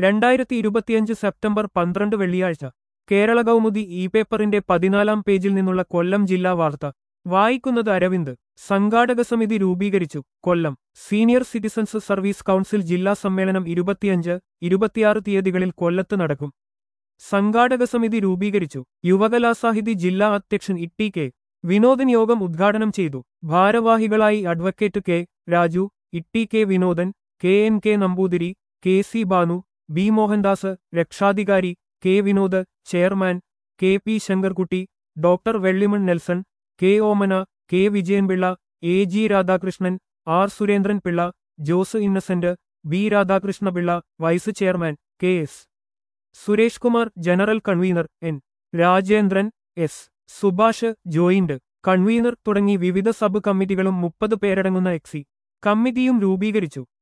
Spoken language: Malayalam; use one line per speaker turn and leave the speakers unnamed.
രണ്ടായിരത്തി ഇരുപത്തിയഞ്ച് സെപ്റ്റംബർ പന്ത്രണ്ട് വെള്ളിയാഴ്ച കേരള കൗമുദി ഇ പേപ്പറിന്റെ പതിനാലാം പേജിൽ നിന്നുള്ള കൊല്ലം ജില്ലാ വാർത്ത വായിക്കുന്നത് അരവിന്ദ് സംഘാടക സമിതി രൂപീകരിച്ചു Kollam senior citizens service council ജില്ലാ സമ്മേളനം ഇരുപത്തിയഞ്ച് ഇരുപത്തിയാറ് തീയതികളിൽ കൊല്ലത്ത് നടക്കും സംഘാടക സമിതി രൂപീകരിച്ചു യുവകലാസാഹിതി ജില്ലാ അധ്യക്ഷൻ ഇട്ടി കെ വിനോദൻ യോഗം ഉദ്ഘാടനം ചെയ്തു ഭാരവാഹികളായി advocate K Raju Itty K Vinodan K N K Namboothiri K C Banu B Mohandas രക്ഷാധികാരി K Vinod chairman K P Sankarkutty doctor Vellimon Nelson K Omana K Vijayanpillai A G Radhakrishnan R Surendran Pillai Jose Innocent B Radhakrishnapillai vice chairman K S Suresh Kumar general convener N Rajendran S Subhash joint convener തുടങ്ങി വിവിധ സബ് കമ്മിറ്റികളും മുപ്പത് പേരടങ്ങുന്ന എക്സി കമ്മിറ്റിയും രൂപീകരിച്ചു